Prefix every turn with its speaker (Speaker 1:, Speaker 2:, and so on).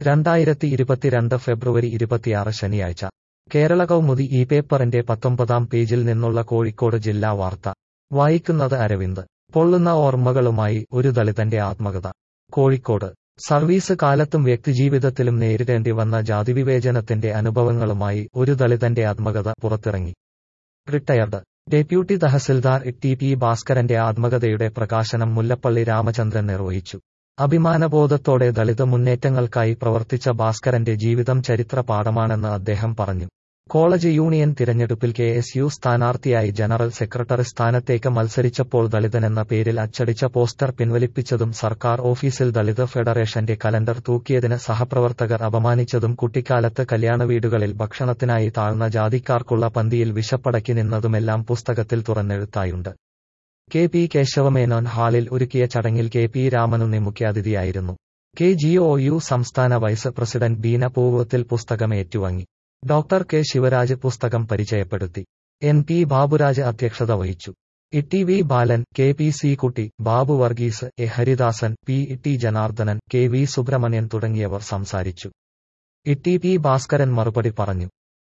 Speaker 1: രണ്ടായിരത്തി ഇരുപത്തിരണ്ട് ഫെബ്രുവരി ഇരുപത്തിയാറ് ശനിയാഴ്ച കേരള കൗമുദി ഈ പേപ്പറിന്റെ പത്തൊമ്പതാം പേജിൽ നിന്നുള്ള കോഴിക്കോട് ജില്ലാ വാർത്ത വായിക്കുന്നത് അരവിന്ദ് പൊള്ളുന്ന ഓർമ്മകളുമായി ഒരു ദളിതന്റെ ആത്മകഥ കോഴിക്കോട് സർവീസ് കാലത്തും വ്യക്തിജീവിതത്തിലും നേരിടേണ്ടി വന്ന ജാതിവിവേചനത്തിന്റെ അനുഭവങ്ങളുമായി ഒരു ദളിതന്റെ ആത്മകഥ പുറത്തിറങ്ങി retired deputy tahsildar T P ഭാസ്കരന്റെ ആത്മകഥയുടെ പ്രകാശനം മുല്ലപ്പള്ളി രാമചന്ദ്രൻ നിർവഹിച്ചു അഭിമാനബോധത്തോടെ ദളിത് മുന്നേറ്റങ്ങൾക്കായി പ്രവർത്തിച്ച ഭാസ്കരന്റെ ജീവിതം ചരിത്ര പാഠമാണെന്ന് അദ്ദേഹം പറഞ്ഞു കോളേജ് യൂണിയൻ തിരഞ്ഞെടുപ്പിൽ കെ എസ് യു സ്ഥാനാർത്ഥിയായി ജനറൽ സെക്രട്ടറി സ്ഥാനത്തേക്ക് മത്സരിച്ചപ്പോൾ ദളിതനെന്ന പേരിൽ അച്ചടിച്ച പോസ്റ്റർ പിൻവലിപ്പിച്ചതും സർക്കാർ ഓഫീസിൽ ദളിത് ഫെഡറേഷന്റെ കലണ്ടർ തൂക്കിയതിന് സഹപ്രവർത്തകർ അപമാനിച്ചതും കുട്ടിക്കാലത്ത് കല്യാണവീടുകളിൽ ഭക്ഷണത്തിനായി താഴ്ന്ന ജാതിക്കാർക്കുള്ള പന്തിയിൽ വിശപ്പടക്കി നിന്നതുമെല്ലാം പുസ്തകത്തിൽ തുറന്നെഴുത്തായുണ്ട് കെ പി കേശവമേനോൻ ഹാളിൽ ഒരുക്കിയ ചടങ്ങിൽ കെ പി രാമനുണ്ണി മുഖ്യാതിഥിയായിരുന്നു കെ ജി ഒ യു സംസ്ഥാന വൈസ് പ്രസിഡന്റ് ബീന പൂവത്തിൽ പുസ്തകം ഏറ്റുവാങ്ങി ഡോക്ടർ കെ ശിവരാജ് പുസ്തകം പരിചയപ്പെടുത്തി എൻ പി ബാബുരാജ് അധ്യക്ഷത വഹിച്ചു E T V Balan K P C Kutty Babu Varghese A Haridasan P T Janardhanan K V Subrahmanyan തുടങ്ങിയവർ സംസാരിച്ചു ഇ ടി പി ഭാസ്കരൻ മറുപടി പറഞ്ഞു